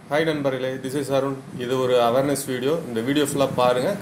Hi நண்பர்களே this is Arun இது ஒரு அவேர்னஸ் வீடியோ இந்த வீடியோ ஃபுல்லாக பாருங்கள்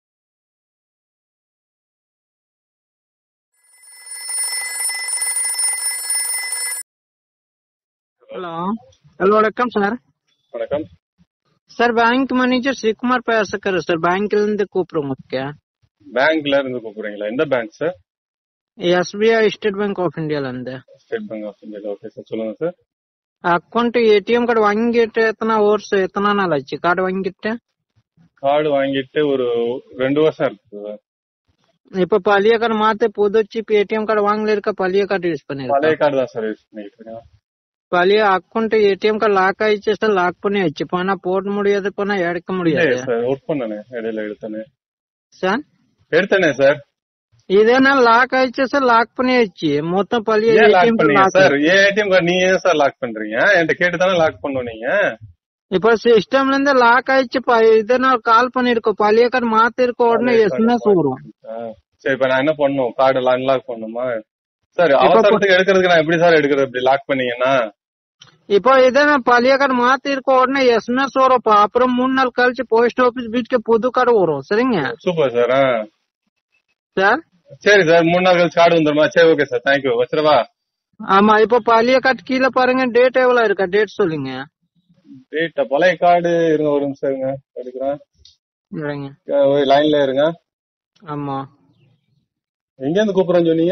ஹலோ ஹலோ வணக்கம் சார் வணக்கம் சார் பேங்க் மேனேஜர் ஸ்ரீகுமார் பேசுகிறேன் சார் பேங்க்ல இருந்து கூப்பிடுறோம் ஓகே பேங்க்ல இருந்து கூப்பிடுறீங்களா எந்த bank sir SBI state Bank of இந்தியால இருந்து State Bank of India okay sir சொல்லுங்க சார் அக்கௌண்ட் ஏடிஎம் கார்டு வாங்கிட்டு எத்தனை ஹவர்ஸ் எத்தனை நாள் ஆச்சு கார்டு வாங்கிட்டு கார்டு வாங்கிட்டு ஒரு ரெண்டு வருஷம் இருக்கு சார் இப்ப பழைய கார்டு மாத்த புது சிப் ஏடிஎம் கார்டு வாங்கல இருக்க பழைய கார்டு யூஸ் பழைய பண்ணிருக்கேன் கார்டு தான் சார் யூஸ் பண்ணிட்டு இருக்கேன் பழைய அக்கௌண்ட் ஏடிஎம் கார்டு லாக் ஆயிடுச்சு சார் லாக் பண்ணி வச்சு போனா போட முடியாது போனா எடுக்க முடியாது சார் ஒர்க் பண்ணனே இடையில எடுத்தனே சார் எடுத்தனே சார் இதே நாள் லாக் ஆயிடுச்சு சார் லாக் பண்ணி வச்சு மொத்தம் பழைய ஏன் லாக் ஏடிஎம் பண்ணீங்க லாக் சார் ஏன் ஏடிஎம் கார்டு நீங்க ஏன் சார் லாக் பண்றீங்க என்கிட்ட கேட்டு தானே லாக் பண்ணும் நீங்க இப்போ சிஸ்டம்ல இருந்து லாக் ஆயிடுச்சு ப- இதை நான் கால் பண்ணிருக்கோம் பழைய கார்டு மாத்தி இருக்க உடனே எஸ்எம்எஸ் வரும் ஆ, சரி இப்ப நான் என்ன பண்ணும் கார்டு அன்லாக் பண்ணுமா சார் அவசரத்துக்கு எடுக்கிறதுக்கு நான் எப்படி சார் எடுக்கிறது இப்படி லாக் பண்ணீங்கன்னா இப்போ இதை நான் பழைய கார்டு மாத்தி இருக்க உடனே எஸ்எம்எஸ் வரும் பா. அப்புறம் மூணு நாள் கழிச்சு போஸ்ட் ஆபீஸ் வீட்டுக்கு புது கார்டு வரும் சரிங்க சூப்பர் சார் ஆ சார் சரி சார் மூணு நாள் கழிச்சு கார்டு வந்துருமா சரி ஓகே சார் தேங்க்யூ வச்சிரவா ஆமா இப்போ பழைய கார்டு கீழே பாருங்க டேட் எவ்வளவு இருக்கா டேட் சொல்லுங்க டேட்டா பழைய கார்டு இருங்க ஒரு நிமிஷம் இருங்க எடுக்கிறேன் இருங்க. லைன்ல இருங்க ஆமா எங்க இருந்து கூப்பிடுறேன்னு சொன்னீங்க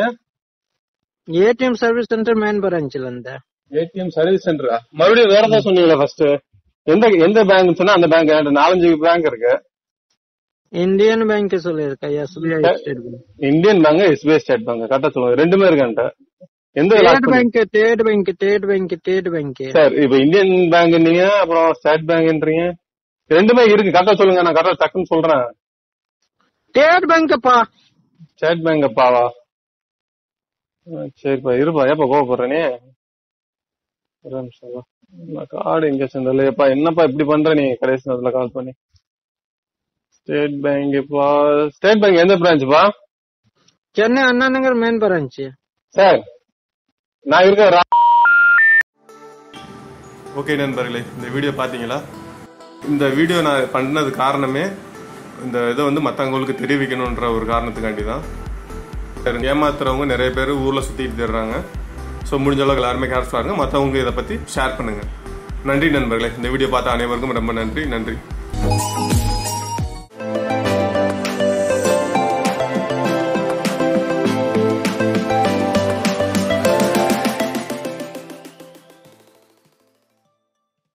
ஏடிஎம் சர்வீஸ் சென்டர் மேன் பிரான்ச்ல இருந்து ஏடிஎம் சர்வீஸ் சென்டரா மறுபடியும் வேற ஏதாவது சொன்னீங்களா ஃபர்ஸ்ட் எந்த எந்த பேங்க் சொன்னா அந்த பேங்க் என்கிட்ட நாலஞ்சு பேங்க் இருக்கு இந்தியன் பேங்க் சொல்லியிருக்கா SBI state bank Indian bank SBI state bank கரெக்டா சொல்லுங்க ரெண்டுமே இருக்கு என்கிட்ட எந்த lock ஸ்டேட் பண்ணி- bank state bank state bank state bank sir இப்ப இந்தியன் பேங்க்ன்றீங்க அப்புறம் ஸ்டேட் பேங்க்ன்றீங்க ரெண்டுமே இருக்கு கரெக்டா சொல்லுங்க நான் கரெக்டா டக்குன்னு சொல்றேன் ஸ்டேட் பேங்க்ப்பா ஸ்டேட் பேங்க் அப்பாவா ஆ, சரிப்பா இருப்பா ஏப்பா கோவப்படுற நீ ஒரு நிமிஷம் இரு. நான் கார்டு எங்க சென்றலையப்பா என்னப்பா இப்படி பண்ற நீ கடைசி நேரத்துல கால் பண்ணி ஸ்டேட் பேங்க்ப்பா ஸ்டேட் பேங்க் எந்த பிரான்ச்ப்பா Chennai Anna Nagar main branch sir நான் இருக்க ஓகே நண்பர்களே இந்த வீடியோ பாத்தீங்களா இந்த வீடியோ நான் பண்ணது காரணமே இந்த இதை வந்து மற்றவங்களுக்கு தெரிவிக்கணுன்ற ஒரு காரணத்துக்காண்டி தான் ஏமாத்துறவங்க நிறைய பேர் ஊர்ல சுத்திட்டு தர்றாங்க ஸோ முடிஞ்ச அளவுக்கு எல்லாருமே கேர்ஃபுல்லாக இருங்க மற்றவங்க இதை பத்தி ஷேர் பண்ணுங்க நன்றி நண்பர்களே இந்த வீடியோ பார்த்த அனைவருக்கும் ரொம்ப நன்றி நன்றி